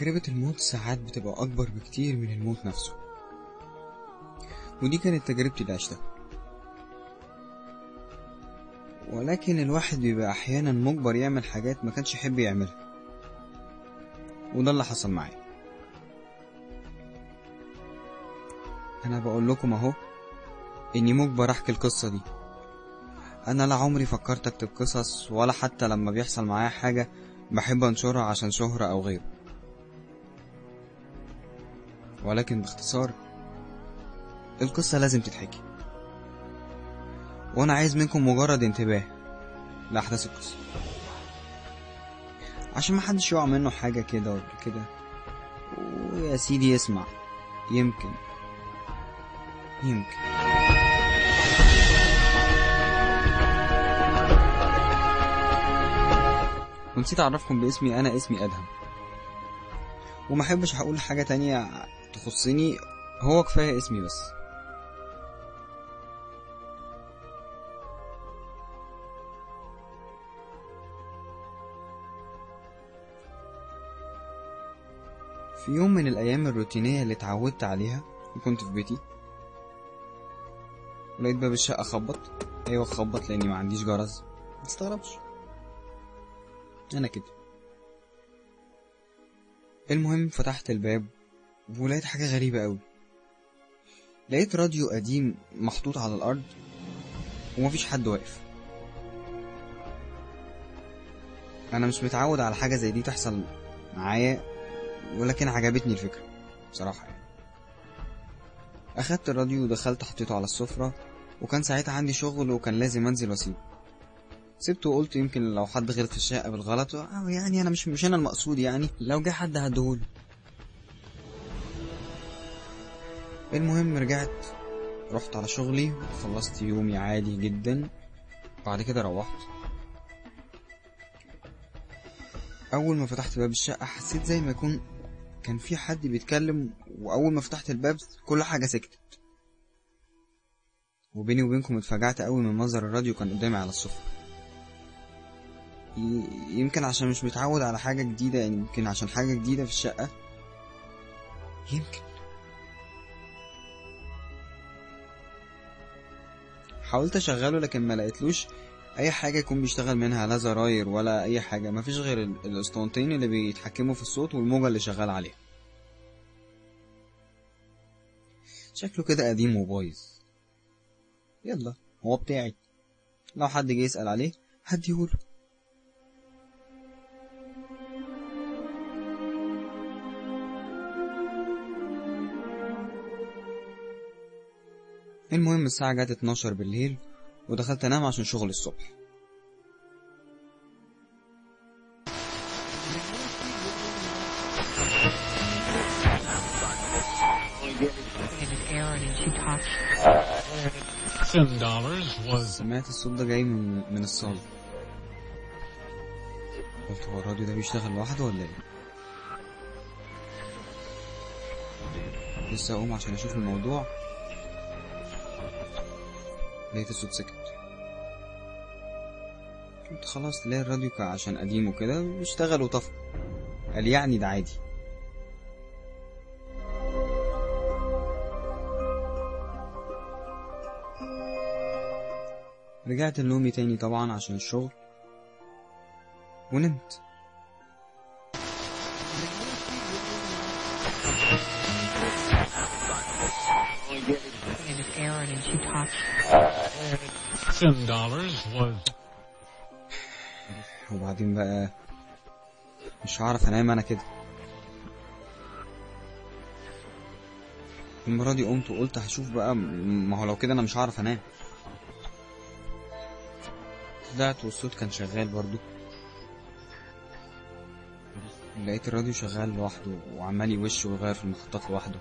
تجربة الموت ساعات بتبقى أكبر بكتير من الموت نفسه ودي كانت تجربتي اللي عشتها ولكن الواحد بيبقى أحيانا مجبر يعمل حاجات ما كانش يحب يعملها وده اللي حصل معايا أنا بقول لكم أهو إني مجبر أحكي القصة دي أنا لا عمري فكرت أكتب قصص ولا حتى لما بيحصل معايا حاجة بحب أنشرها عشان شهرة أو غيره ولكن باختصار القصة لازم تتحكي وأنا عايز منكم مجرد انتباه لأحداث القصة عشان محدش يقع منه حاجة كده ولا كده ويا سيدي يسمع يمكن يمكن ونسيت أعرفكم باسمي أنا اسمي أدهم وما أحبش هقول حاجة تانية تخصني هو كفاية اسمي بس في يوم من الأيام الروتينية اللي اتعودت عليها وكنت في بيتي لقيت باب الشقة خبط أيوة خبط لأني ما عنديش جرس متستغربش أنا كده المهم فتحت الباب ولقيت حاجة غريبة أوي لقيت راديو قديم محطوط على الأرض ومفيش حد واقف أنا مش متعود على حاجة زي دي تحصل معايا ولكن عجبتني الفكرة بصراحة يعني. أخدت الراديو ودخلت حطيته على السفرة وكان ساعتها عندي شغل وكان لازم أنزل وأسيبه سبته وقلت يمكن لو حد غلط في الشقة بالغلط أو يعني أنا مش مش أنا المقصود يعني لو جه حد هديهوله المهم رجعت رحت على شغلي وخلصت يومي عادي جدا بعد كده روحت أول ما فتحت باب الشقة حسيت زي ما يكون كان في حد بيتكلم وأول ما فتحت الباب كل حاجة سكتت وبيني وبينكم اتفاجعت قوي من منظر الراديو كان قدامي على السفرة ي- يمكن عشان مش متعود على حاجة جديدة يعني يمكن عشان حاجة جديدة في الشقة يمكن حاولت اشغله لكن ما لقيتلوش اي حاجه يكون بيشتغل منها لا زراير ولا اي حاجه مفيش غير ال- الاسطوانتين اللي بيتحكموا في الصوت والموجه اللي شغال عليها شكله كده قديم وبايظ يلا هو بتاعي لو حد جه يسأل عليه هديهوله المهم الساعة جت 12 بالليل ودخلت انام عشان شغل الصبح David Aaron and she talks. Ten dollars was سمعت الصوت ده جاي من من الصالة قلت هو الراديو ده بيشتغل لوحده ولا ايه لسه اقوم عشان اشوف الموضوع لقيت الصوت سكت قلت خلاص تلاقي الراديو كا- عشان قديم وكده بيشتغل وطفى قال يعني ده عادي رجعت لنومي تاني طبعا عشان الشغل ونمت David Aaron and she talks. ten dollars was وبعدين بقى مش هعرف انام انا كده المرة دي قمت وقلت هشوف بقى م- ما هو لو كده انا مش هعرف انام طلعت والصوت كان شغال برضو لقيت الراديو شغال لوحده وعمال يوش ويغير في المحطات لوحده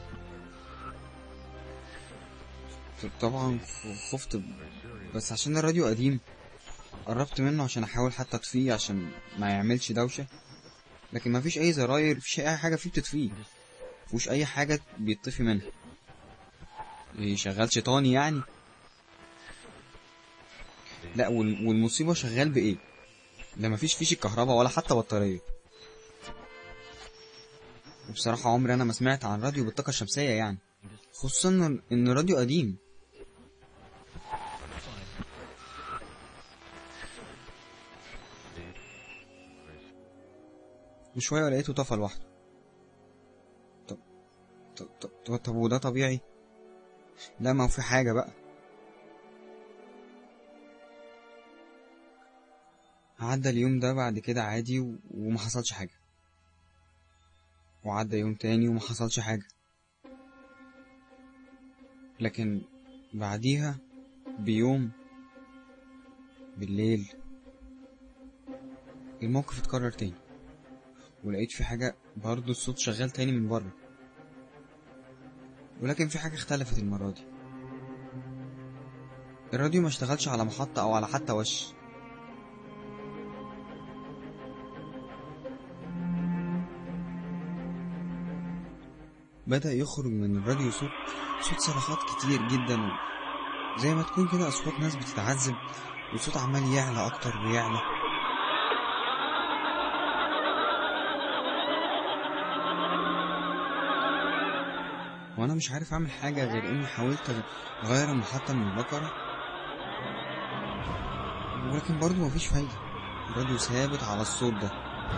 طبعا خفت بس عشان الراديو قديم قربت منه عشان احاول حتى اطفيه عشان ما يعملش دوشه لكن ما فيش اي زراير مفيش اي حاجه فيه بتطفيه مفيش اي حاجه بيطفي منها إيه، شغال شيطاني يعني لا وال- والمصيبه شغال بايه ده مفيش فيش الكهرباء ولا حتى بطاريه وبصراحة عمري أنا ما سمعت عن راديو بالطاقة الشمسية يعني خصوصا إن- إن الراديو قديم وشوية لقيته طفى لوحده طب طب طب, طب, طب وده طبيعي لا ما هو في حاجة بقى عدى اليوم ده بعد كده عادي و... وما حصلش حاجة وعدى يوم تاني وما حصلش حاجة لكن بعديها بيوم بالليل الموقف اتكرر تاني ولقيت في حاجة برضه الصوت شغال تاني من بره ولكن في حاجة اختلفت المرة دي الراديو ما اشتغلش على محطة أو على حتى وش بدأ يخرج من الراديو صوت صوت صرخات كتير جدا و... زي ما تكون كده أصوات ناس بتتعذب والصوت عمال يعلى أكتر ويعلى وأنا مش عارف أعمل حاجة غير إني حاولت أغير المحطة من البقرة ولكن برضه مفيش فايدة الراديو ثابت على الصوت ده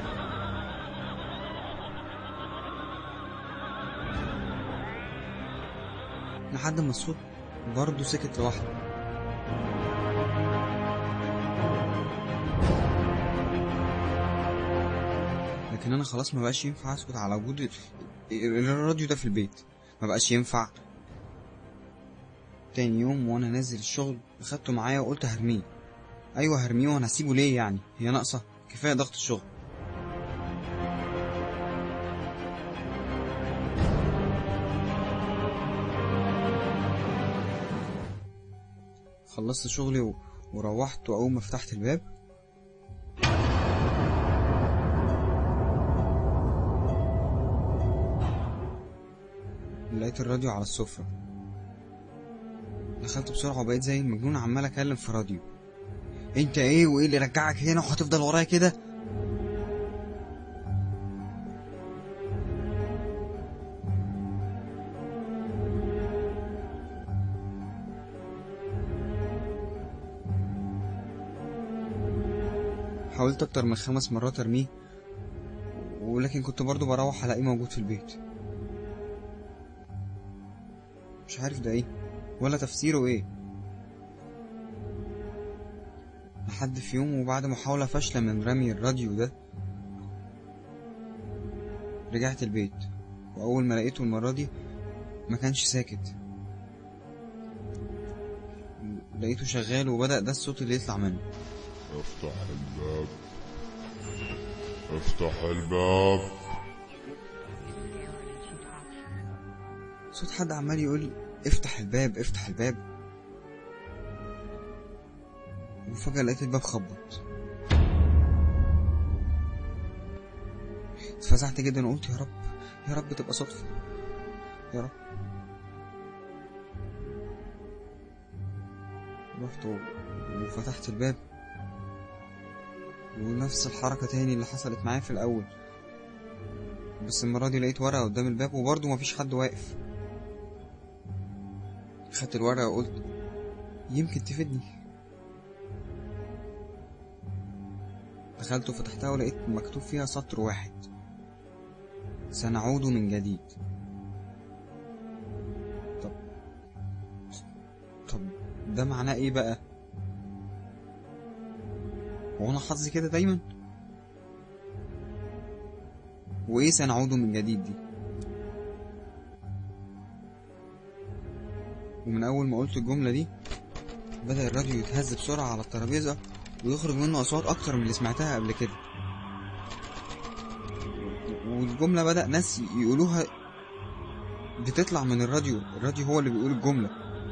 لحد ما الصوت برضه سكت لوحده لكن انا خلاص ما بقاش ينفع اسكت على وجود ال- ال- الراديو ده في البيت ما بقاش ينفع تاني يوم وانا نازل الشغل اخدته معايا وقلت هرميه ايوه هرميه وانا هسيبه ليه يعني هي ناقصه كفايه ضغط الشغل خلصت شغلي و... وروحت واول ما فتحت الباب لقيت الراديو على السفرة دخلت بسرعة وبقيت زي المجنون عمال أكلم في راديو انت ايه وايه اللي رجعك هنا وهتفضل ورايا كده حاولت اكتر من خمس مرات ارميه ولكن كنت برضو بروح الاقيه موجود في البيت مش عارف ده ايه ولا تفسيره ايه لحد في يوم وبعد محاولة فاشلة من رمي الراديو ده رجعت البيت وأول ما لقيته المرة دي ما كانش ساكت لقيته شغال وبدأ ده الصوت اللي يطلع منه افتح الباب افتح الباب صوت حد عمال يقول لي افتح الباب افتح الباب وفجأة لقيت الباب خبط اتفزعت جدا وقلت يا رب يا رب تبقى صدفة يا رب رحت و- وفتحت الباب ونفس الحركة تاني اللي حصلت معايا في الأول بس المرة دي لقيت ورقة قدام الباب وبرضه مفيش حد واقف خدت الورقة وقلت يمكن تفيدني دخلت وفتحتها ولقيت مكتوب فيها سطر واحد سنعود من جديد طب طب ده معناه ايه بقى هو انا حظي كده دايما وايه سنعود من جديد دي ومن اول ما قلت الجمله دي بدا الراديو يتهز بسرعه على الترابيزه ويخرج منه اصوات اكتر من اللي سمعتها قبل كده والجمله بدا ناس يقولوها بتطلع من الراديو الراديو هو اللي بيقول الجمله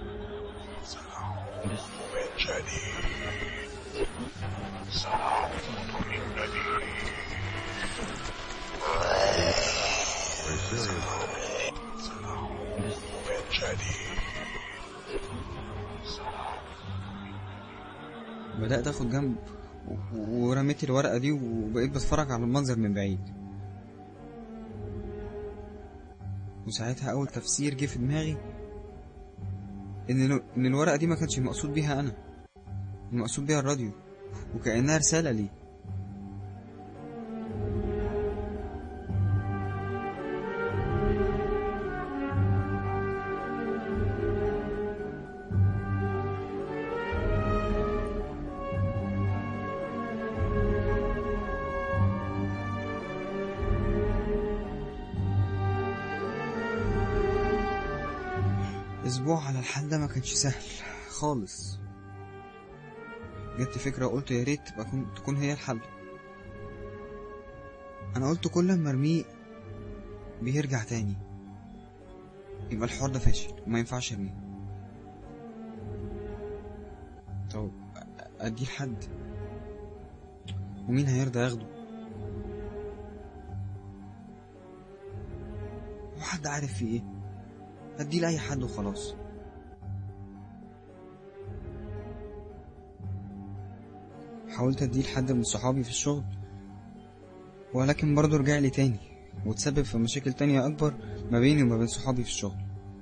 بدأت اخد جنب و- ورميت الورقة دي وبقيت بتفرج على المنظر من بعيد وساعتها أول تفسير جه في دماغي إن ال- إن الورقة دي ما كانش المقصود بيها أنا المقصود بيها الراديو وكأنها رسالة لي أسبوع على الحال ده ما كانش سهل خالص جت فكرة وقلت يا ريت تبقى كون- تكون هي الحل أنا قلت كل ما أرميه بيرجع تاني يبقى الحوار ده فاشل وما ينفعش أرميه طب أ- أديه لحد ومين هيرضى ياخده وحد عارف فيه ايه اديه لأي حد وخلاص حاولت اديه لحد من صحابي في الشغل ولكن برضه رجع لي تاني وتسبب في مشاكل تانية أكبر ما بيني وما بين صحابي في الشغل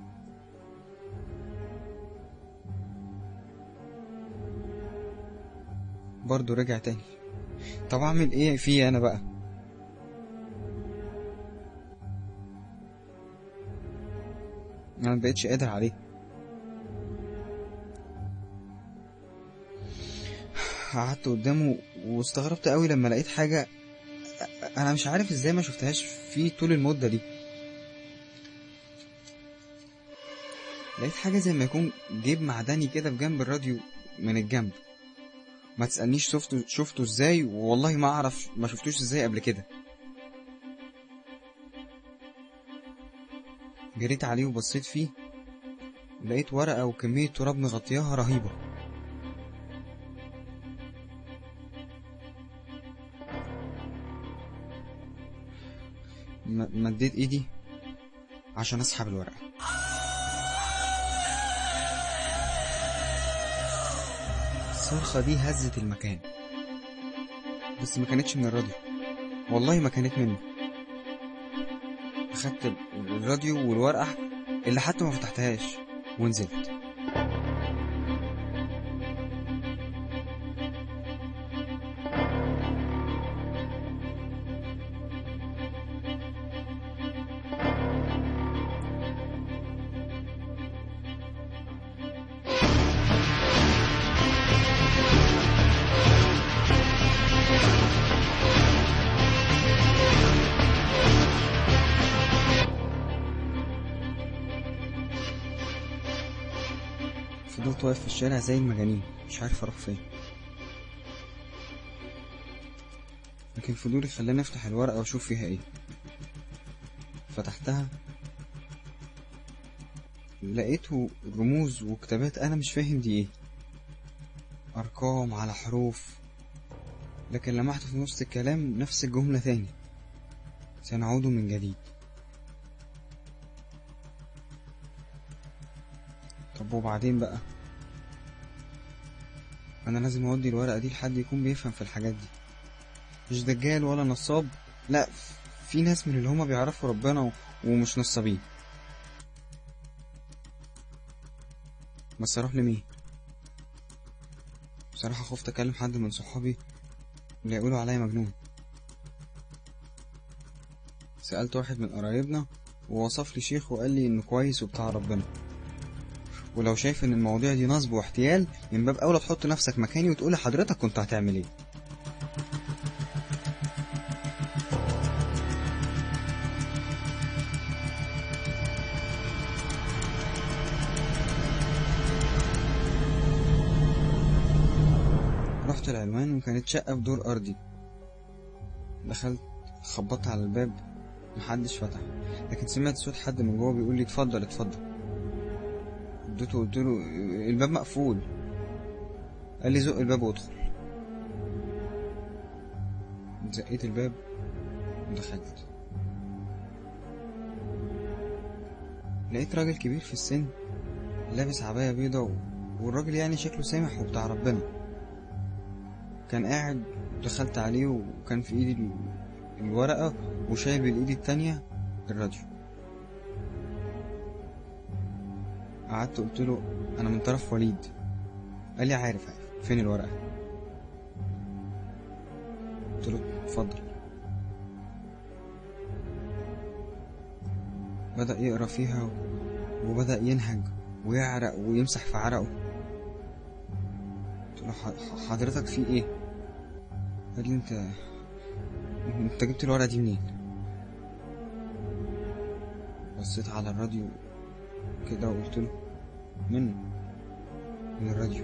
برضه رجع تاني طب أعمل إيه فيه أنا بقى أنا مبقتش قادر عليه قعدت قدامه واستغربت قوي لما لقيت حاجة أنا مش عارف إزاي ما شفتهاش فيه طول المدة دي لقيت حاجة زي ما يكون جيب معدني كده في جنب الراديو من الجنب ما تسألنيش شفته شفته ازاي والله ما اعرف ما شفتوش ازاي قبل كده جريت عليه وبصيت فيه لقيت ورقة وكمية تراب مغطياها رهيبة م- مديت ايدي عشان اسحب الورقة الصرخة دي هزت المكان بس ما كانتش من الراديو والله ما كانت منه أخدت ال- الراديو والورقة اللي حتى ما فتحتهاش ونزلت فضلت واقف في الشارع زي المجانين مش عارف اروح فين لكن فضولي خلاني افتح الورقة واشوف فيها ايه فتحتها لقيته رموز وكتابات انا مش فاهم دي ايه ارقام على حروف لكن لمحت في نص الكلام نفس الجملة تاني سنعود من جديد طب وبعدين بقى انا لازم اودي الورقة دي لحد يكون بيفهم في الحاجات دي مش دجال ولا نصاب لا في ناس من اللي هما بيعرفوا ربنا و- ومش نصابين بس اروح لمين بصراحة خفت اكلم حد من صحابي لا يقولوا عليا مجنون سألت واحد من قرايبنا ووصف لي شيخ وقال لي انه كويس وبتاع ربنا ولو شايف ان المواضيع دي نصب واحتيال من باب اولى تحط نفسك مكاني وتقول لحضرتك كنت هتعمل ايه رحت العنوان وكانت شقة في دور أرضي دخلت خبطت على الباب محدش فتح لكن سمعت صوت حد من جوه بيقول لي اتفضل اتفضل اديته قلت له الباب مقفول قال لي زق الباب وادخل زقيت الباب ودخلت لقيت راجل كبير في السن لابس عباية بيضة و- والراجل يعني شكله سامح وبتاع ربنا كان قاعد دخلت عليه وكان في ايدي ال- الورقة وشايل بالايد التانية الراديو قعدت قلت له انا من طرف وليد قال لي عارف عارف فين الورقه قلت له اتفضل بدأ يقرا فيها وبدأ ينهج ويعرق ويمسح في عرقه قلت له "ح- حضرتك في ايه قال لي انت انت جبت الورقه دي منين بصيت على الراديو كده وقلت له منه من الراديو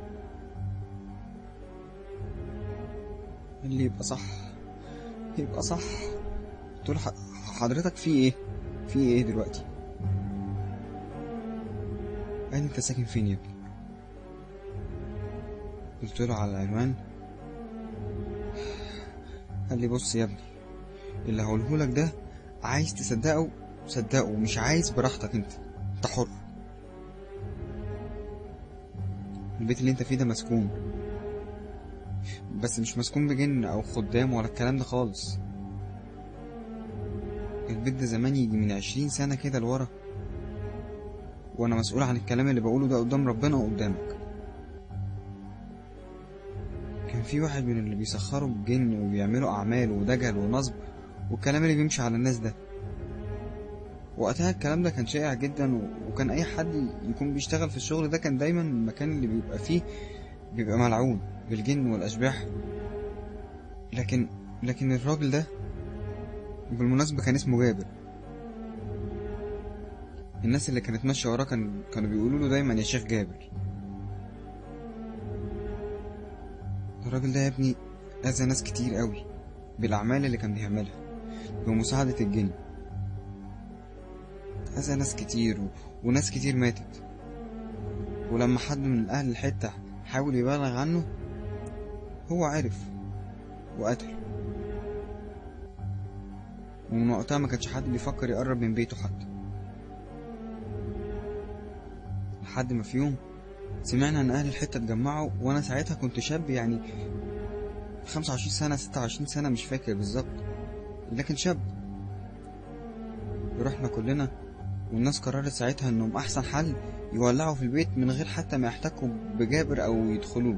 قال لي يبقى صح يبقى صح قلت له "ح- حضرتك في ايه في ايه دلوقتي قال لي انت ساكن فين يا ابني قلت له على العنوان قال لي بص يا ابني اللي هقولهولك ده عايز تصدقه صدقه مش عايز براحتك انت انت حر البيت اللي انت فيه ده مسكون بس مش مسكون بجن او خدام ولا الكلام ده خالص البيت ده زمان يجي من عشرين سنة كده لورا وانا مسؤول عن الكلام اللي بقوله ده قدام ربنا وقدامك كان في واحد من اللي بيسخروا الجن وبيعملوا اعمال ودجل ونصب والكلام اللي بيمشي على الناس ده وقتها الكلام ده كان شائع جدا و- وكان اي حد يكون بيشتغل في الشغل ده كان دايما المكان اللي بيبقى فيه بيبقى ملعون بالجن والاشباح لكن لكن الراجل ده بالمناسبة كان اسمه جابر الناس اللي كانت ماشية وراه كان كانوا بيقولوا له دايما يا شيخ جابر الراجل ده يا ابني أذى ناس كتير قوي بالأعمال اللي كان بيعملها بمساعدة الجن أذى ناس كتير و... وناس كتير ماتت ولما حد من أهل الحتة حاول يبلغ عنه هو عرف وقتل ومن وقتها ما كانش حد بيفكر يقرب من بيته حتى لحد ما في يوم سمعنا ان اهل الحتة اتجمعوا وانا ساعتها كنت شاب يعني 25 سنة 26 سنة مش فاكر بالظبط لكن شاب رحنا كلنا والناس قررت ساعتها انهم احسن حل يولعوا في البيت من غير حتى ما يحتكوا بجابر او يدخلوه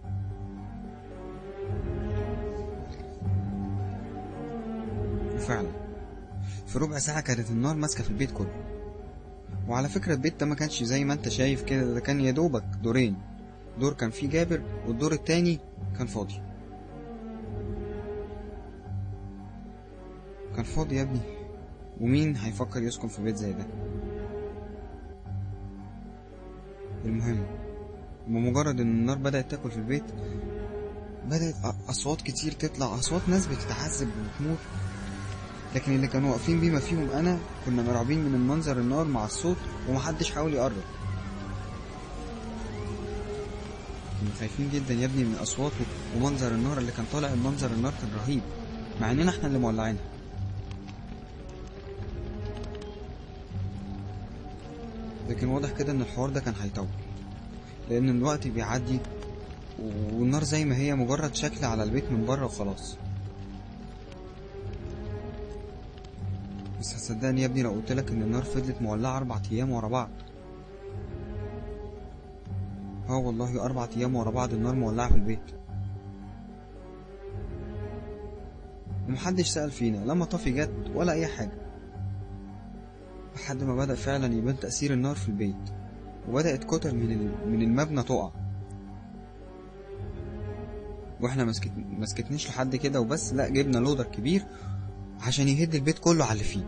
وفعلا في ربع ساعة كانت النار ماسكة في البيت كله وعلى فكرة البيت ده ما كانش زي ما انت شايف كده ده كان يا دوبك دورين دور كان فيه جابر والدور التاني كان فاضي كان فاضي يا ابني ومين هيفكر يسكن في بيت زي ده المهم بمجرد ان النار بدأت تاكل في البيت بدأت أ- أصوات كتير تطلع أصوات ناس بتتعذب وبتموت لكن اللي كانوا واقفين بما فيهم أنا كنا مرعوبين من المنظر النار مع الصوت ومحدش حاول يقرب كنا خايفين جدا يا ابني من الأصوات و- ومنظر النار اللي كان طالع المنظر النار كان رهيب مع إننا احنا اللي مولعينها لكن واضح كده إن الحوار ده كان هيطول لأن الوقت بيعدي والنار زي ما هي مجرد شكل على البيت من بره وخلاص بس هتصدقني يا ابني لو قلتلك ان النار فضلت مولعة اربع ايام ورا بعض اه والله اربع ايام ورا بعض النار مولعة في البيت ومحدش سأل فينا لا مطافي جت ولا اي حاجة لحد ما بدأ فعلا يبان تأثير النار في البيت وبدأت كتل من ال- من المبنى تقع واحنا مسكت مسكتنيش لحد كده وبس لا جبنا لودر كبير عشان يهد البيت كله على اللي فيه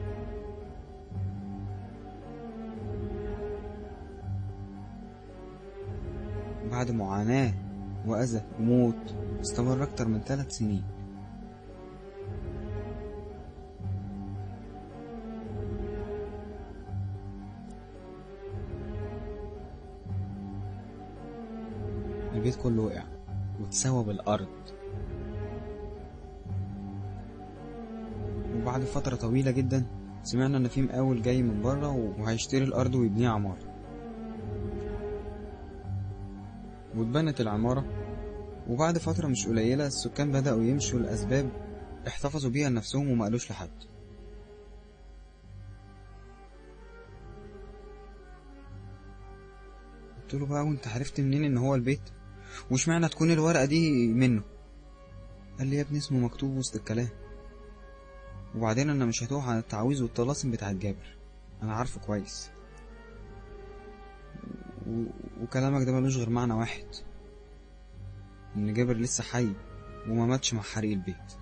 بعد معاناة وأذى وموت استمر أكتر من ثلاث سنين البيت كله وقع واتسوى بالأرض وبعد فترة طويلة جدا سمعنا إن في مقاول جاي من بره وهيشتري الأرض ويبنيها عمارة واتبنت العمارة وبعد فترة مش قليلة السكان بدأوا يمشوا لأسباب احتفظوا بيها لنفسهم وما قالوش لحد قلت له بقى وانت عرفت منين ان هو البيت واشمعنى تكون الورقه دي منه قال لي يا ابني اسمه مكتوب وسط الكلام وبعدين انا مش هتوه عن التعويذ والطلاسم بتاعت جابر انا عارفه كويس و... وكلامك ده ملوش غير معنى واحد ان جابر لسه حي وما ماتش مع حريق البيت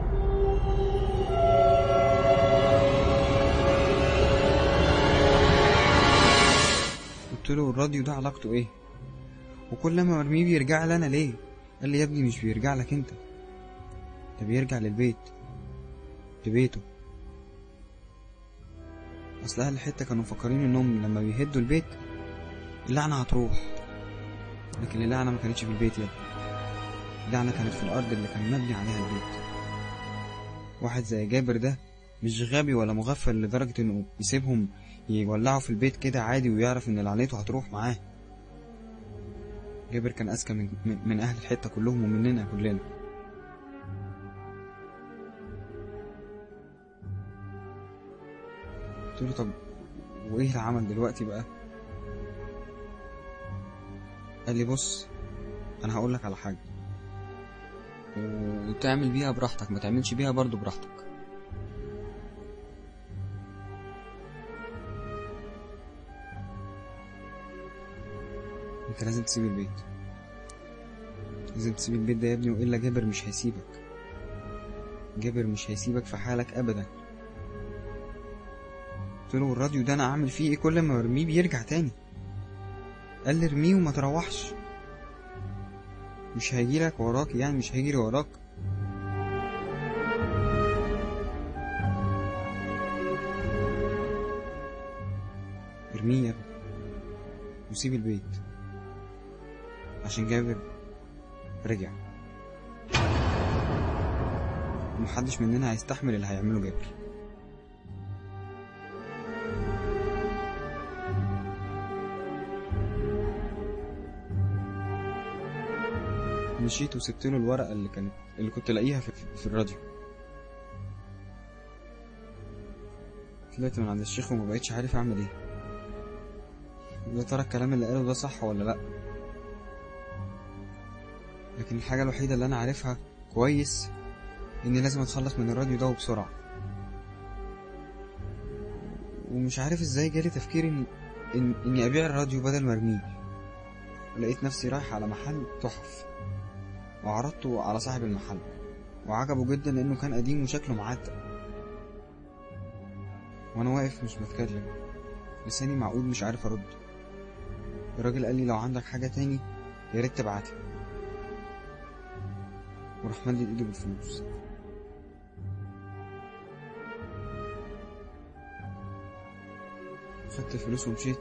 قلت له الراديو ده علاقته ايه وكل ما مرميه بيرجع لي انا ليه قال لي يا ابني مش بيرجع لك انت ده بيرجع للبيت لبيته اصل اهل الحته كانوا مفكرين انهم لما بيهدوا البيت اللعنه هتروح لكن اللعنه ما كانتش في البيت يا ابني اللعنه كانت في الارض اللي كان مبني عليها البيت واحد زي جابر ده مش غبي ولا مغفل لدرجه انه يسيبهم يولعوا في البيت كده عادي ويعرف ان لعنته هتروح معاه جابر كان اذكى من, من, من اهل الحته كلهم ومننا كلنا قلت له طب وايه العمل دلوقتي بقى قال لي بص انا هقول لك على حاجه وتعمل بيها براحتك ما تعملش بيها برضو براحتك انت لازم تسيب البيت لازم تسيب البيت ده يا ابني والا جابر مش هيسيبك جابر مش هيسيبك في حالك ابدا قلت له الراديو ده انا اعمل فيه ايه كل ما ارميه بيرجع تاني قال لي ارميه وما تروحش مش هيجيلك وراك يعني مش هيجري وراك ارميه يا ابني وسيب البيت عشان جابر رجع ومحدش مننا هيستحمل اللي هيعمله جابر مشيت وسبت له الورقة اللي كانت اللي كنت لاقيها في, في الراديو طلعت من عند الشيخ وما بقتش عارف اعمل ايه يا ترى الكلام اللي قاله ده صح ولا لا لكن الحاجة الوحيدة اللي انا عارفها كويس اني لازم اتخلص من الراديو ده وبسرعة ومش عارف ازاي جالي تفكير إن... إن... اني ابيع الراديو بدل ما ارميه لقيت نفسي رايح على محل تحف وعرضته على صاحب المحل وعجبه جدا لانه كان قديم وشكله معتق وانا واقف مش بتكلم لساني معقود مش عارف ارد الراجل قال لي لو عندك حاجة تاني يا ريت تبعتها وراح مدي ايده بالفلوس خدت الفلوس ومشيت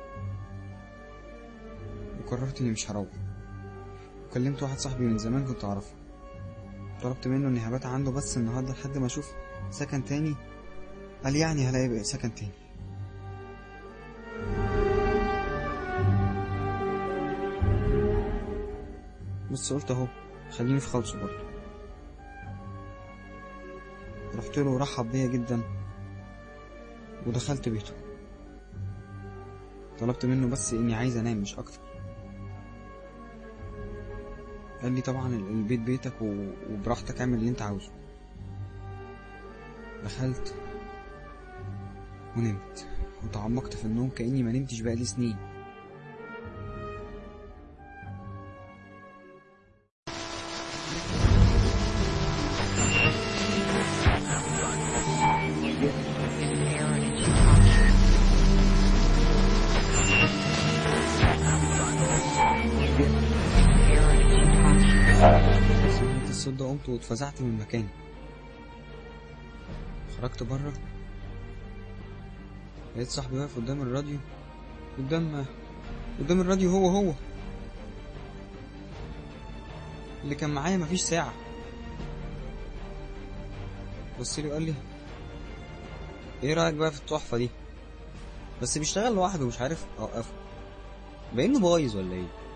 وقررت اني مش هروح وكلمت واحد صاحبي من زمان كنت اعرفه طلبت منه اني هبات عنده بس النهارده لحد ما اشوف سكن تاني قال يعني هلاقي بقى سكن تاني بس قلت اهو خليني في خالصه برضه رحت له ورحب بيا جدا ودخلت بيته طلبت منه بس اني عايز انام مش اكتر قال لي طبعا البيت بيتك و- وبراحتك اعمل اللي انت عاوزه دخلت ونمت وتعمقت في النوم كأني ما نمتش بقالي سنين in the air and she talks. In the air and she talks. سمعت الصوت ده قمت واتفزعت من مكاني خرجت بره لقيت صاحبي واقف قدام الراديو قدام قدام الراديو هو هو اللي كان معايا مفيش ساعة بص لي وقال لي ايه رأيك بقى في التحفة دي بس بيشتغل لوحده ومش عارف اوقفه بانه بايظ ولا ايه